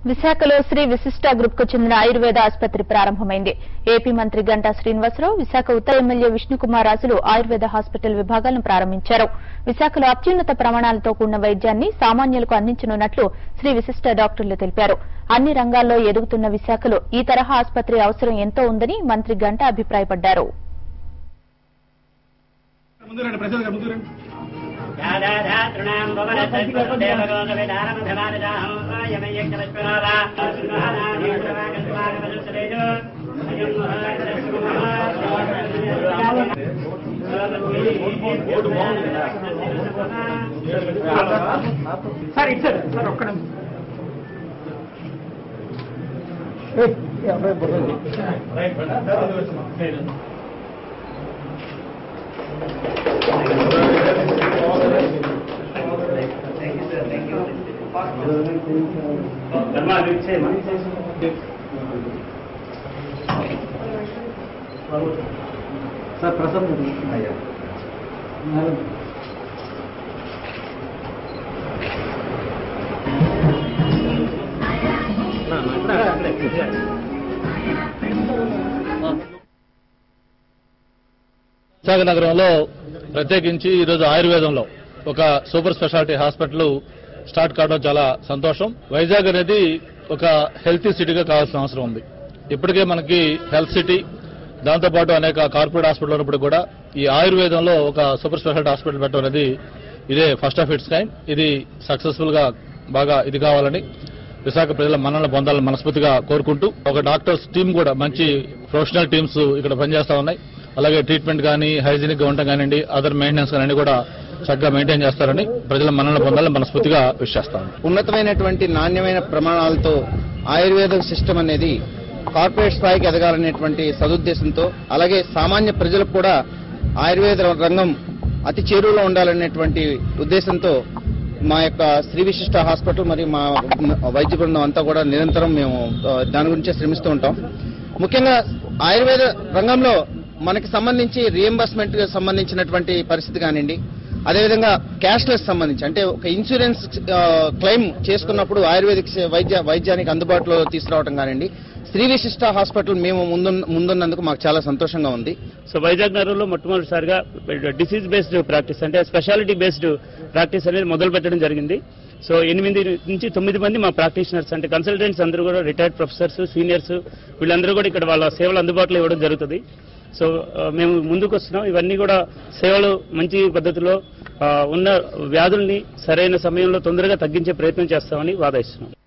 విశాఖలో శ్రీ విశిష్ట గ్రూప్ కు చెందిన ఆయుర్వేద ఆసుపత్రి ప్రారంభమైంది ఏపీ మంత్రి గంటా శ్రీనివాసరావు విశాఖ ఉత్తర ఎమ్మెల్యే విష్ణుకుమార్ రాజులు ఆయుర్వేద హాస్పిటల్ విభాగాలను ప్రారంభించారు విశాఖలో అత్యున్నత ప్రమాణాలతో కూడిన వైద్యాన్ని సామాన్యులకు అందించనున్నట్లు శ్రీ విశిష్ట డాక్టర్లు తెలిపారు అన్ని రంగాల్లో ఎదుగుతున్న విశాఖలో ఈ తరహా ఆసుపత్రి అవసరం ఎంతో ఉందని మంత్రి గంటా అభిప్రాయపడ్డారు ముందు రండి ప్రసాద్ గారు ముందు రండి తృణాం సార్ ఇటు సార్ సార్ ఒక్క నిమిషం. సార్ ప్రసాద్ గారు. విశాఖ నగరంలో ప్రత్యేకించి ఈరోజు ఆయుర్వేదంలో ఒక సూపర్ స్పెషాలిటీ హాస్పిటల్ స్టార్ట్ కావడం చాలా సంతోషం వైజాగ్ అనేది ఒక హెల్తీ సిటీగా కావాల్సిన అవసరం ఉంది ఇప్పటికే మనకి హెల్త్ సిటీ దాంతోపాటు అనేక కార్పొరేట్ హాస్పిటల్ ఉన్నప్పుడు కూడా ఈ ఆయుర్వేదంలో ఒక సూపర్ స్పెషాలిటీ హాస్పిటల్ పెట్టడం అనేది ఇదే ఫస్ట్ ఆఫ్ ఇట్స్ కైండ్ ఇది సక్సెస్ఫుల్ గా బాగా ఇది కావాలని విశాఖ ప్రజల మన్ననలు పొందాలని మనస్ఫూర్తిగా కోరుకుంటూ ఒక డాక్టర్స్ టీం కూడా మంచి ప్రొఫెషనల్ టీమ్స్ ఇక్కడ పనిచేస్తా ఉన్నాయి అలాగే ట్రీట్మెంట్ కానీ హైజీనిక్ గా ఉండటం కానివ్వండి అదర్ మెయింటెనెన్స్ కానీ కూడా చక్కగా మెయింటైన్ చేస్తారని ప్రజల మన్ననలు పొందాలని మనస్ఫూర్తిగా విశ్వస్తాను ఉన్నతమైనటువంటి నాణ్యమైన ప్రమాణాలతో ఆయుర్వేద సిస్టమ్ అనేది కార్పొరేట్ స్థాయికి ఎదగాలనేటువంటి సదుద్దేశంతో అలాగే సామాన్య ప్రజలకు కూడా ఆయుర్వేద రంగం అతి చేరువలో ఉండాలనేటువంటి ఉద్దేశంతో మా యొక్క శ్రీ విశిష్ట హాస్పిటల్ మరియు మా వైద్య బృందం అంతా కూడా నిరంతరం మేము ఆ, దాని గురించే శ్రమిస్తూ ఉంటాం ముఖ్యంగా ఆయుర్వేద రంగంలో మనకి సంబంధించి రియంబర్స్మెంట్ సంబంధించినటువంటి పరిస్థితి కానివ్వండి అదేవిధంగా క్యాష్లెస్ సంబంధించి అంటే ఒక ఇన్సూరెన్స్ ఆ, క్లెయిమ్ చేసుకున్నప్పుడు ఆయుర్వేదిక్ సే- వైద్య వైద్యానికి అందుబాటులో తీసుకురావడం కానివ్వండి శ్రీ విశిష్ట హాస్పిటల్ మేము ముందు ముందున్నందుకు మాకు చాలా సంతోషంగా ఉంది సో వైజాగ్ నగరంలో మొట్టమొదటిసారిగా డిసీజ్ బేస్డ్ ప్రాక్టీస్ అంటే స్పెషాలిటీ బేస్డ్ ప్రాక్టీస్ అనేది మొదలు పెట్టడం జరిగింది సో ఎనిమిది నుంచి తొమ్మిది మంది మా ప్రాక్టీషనర్స్ అంటే కన్సల్టెంట్స్ అందరూ కూడా రిటైర్డ్ ప్రొఫెసర్స్ సీనియర్స్ వీళ్ళందరూ కూడా ఇక్కడ వాళ్ళ సేవలు అందుబాటులో ఇవ్వడం జరుగుతుంది సో ఆ, మేము ముందుకు వస్తున్నాం ఇవన్నీ కూడా సేవలు మంచి పద్ధతిలో ఆ, ఉన్న వ్యాధుల్ని సరైన సమయంలో తొందరగా తగ్గించే ప్రయత్నం చేస్తామని వాదిస్తున్నాం